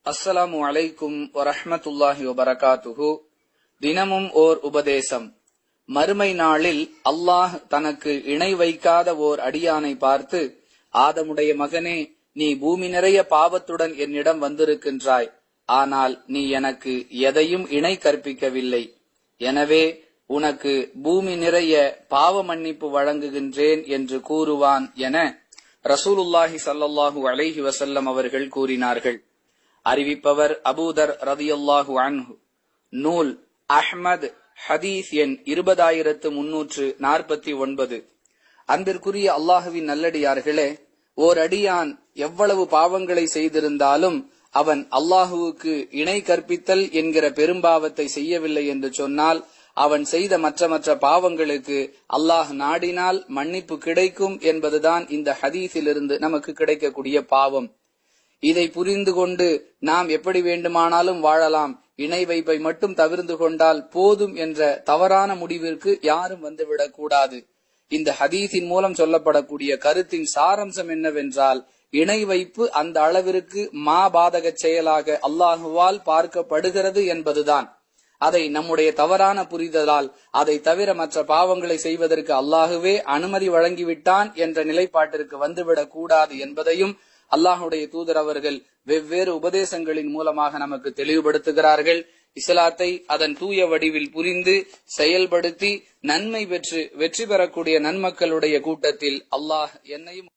அஸ்ஸலாமு அலைக்கும் வரஹ்மத்துல்லாஹி வபரகாத்துஹு தினமும் ஓர் உபதேசம் மறுமை நாளில் அல்லாஹ் தனக்கு இணை வைக்காத ஓர் அடியானை பார்த்து ஆதமுடைய மகனே நீ பூமி நிறைய பாவத்துடன் என்னிடம் வந்திருக்கின்றாய் ஆனால் நீ எனக்கு எதையும் இணை கற்பிக்கவில்லை எனவே உனக்கு பூமி நிறைய பாவ மன்னிப்பு வழங்குகின்றேன் என்று கூறுவான் என ரசூலுல்லாஹி ஸல்லல்லாஹு அலைஹி வஸல்லம் அவர்கள் கூறினார்கள் அறிவிப்பவர் அபூதர் ரதியல்லாஹு அன்ஹு நூல் அஹ்மத் ஹதீஸ் எண் இருபதாயிரத்து முன்னூற்று நாற்பத்தி ஒன்பது அன்பிற்குரிய அல்லாஹுவின் நல்லடியார்களே ஓர் அடியான் எவ்வளவு பாவங்களை செய்திருந்தாலும் அவன் அல்லாஹுவுக்கு இணை கற்பித்தல் என்கிற பெரும்பாவத்தை செய்யவில்லை என்று சொன்னால் அவன் செய்த மற்ற மற்ற பாவங்களுக்கு அல்லாஹ் நாடினால் மன்னிப்பு கிடைக்கும் என்பதுதான் இந்த ஹதீஸிலிருந்து நமக்கு கிடைக்கக்கூடிய பாவம் இதை புரிந்து கொண்டு நாம் எப்படி வேண்டுமானாலும் வாழலாம் இணை வைப்பை மட்டும் தவிர்ந்து கொண்டால் போதும் என்ற தவறான முடிவிற்கு யாரும் வந்துவிடக் கூடாது இந்த ஹதீஸின் மூலம் சொல்லப்படக்கூடிய கருத்தின் சாரம்சம் என்னவென்றால் இணை வைப்பு அந்த அளவிற்கு மாபாதக செயலாக அல்லாஹுவால் பார்க்கப்படுகிறது என்பதுதான் அதை நம்முடைய தவறான புரிதலால் அதை தவிர மற்ற பாவங்களை செய்வதற்கு அல்லாஹுவே அனுமதி வழங்கிவிட்டான் என்ற நிலைப்பாட்டிற்கு வந்துவிடக் கூடாது என்பதையும் அல்லாஹுடைய தூதர் அவர்கள் வெவ்வேறு உபதேசங்களின் மூலமாக நமக்கு தெளிவுபடுத்துகிறார்கள் இஸ்லாத்தை அதன் தூய வடிவில் புரிந்து செயல்படுத்தி நன்மை பெற்று வெற்றி பெறக்கூடிய நன்மக்களுடைய கூட்டத்தில் அல்லாஹ் என்னையும்